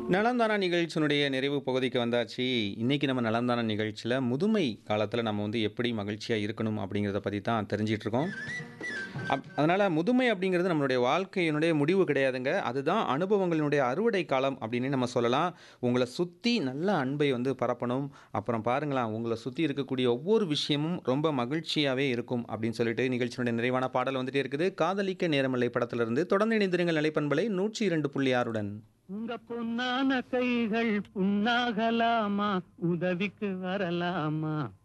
நலம்தானா நிகழ்ச்சியினுடைய நிறைவு பகுதிக்கு வந்தாச்சு இன்னைக்கு நம்ம நலம்தானா நிகழ்ச்சியில் முதுமை காலத்தில் நம்ம வந்து எப்படி மகிழ்ச்சியாக இருக்கணும் அப்படிங்கிறத பற்றி தான் தெரிஞ்சிட்டு இருக்கோம் அப் அதனால் முதுமை அப்படிங்கிறது நம்மளுடைய வாழ்க்கையினுடைய முடிவு கிடையாதுங்க அதுதான் அனுபவங்களினுடைய அறுவடை காலம் அப்படின்னு நம்ம சொல்லலாம் உங்களை சுற்றி நல்ல அன்பை வந்து பரப்பணும் அப்புறம் பாருங்களேன் உங்களை சுற்றி இருக்கக்கூடிய ஒவ்வொரு விஷயமும் ரொம்ப மகிழ்ச்சியாகவே இருக்கும் அப்படின்னு சொல்லிட்டு நிகழ்ச்சியினுடைய நிறைவான பாடல் வந்துட்டே இருக்குது காதலிக்க நேரமில்லை படத்திலிருந்து தொடர்ந்து இணைந்திருங்கள் நிலைப்பண்பலை நூற்றி இரண்டு புள்ளி ஆறுடன் உங்க பொன்னான கைகள் புண்ணாகலாமா உதவிக்கு வரலாமா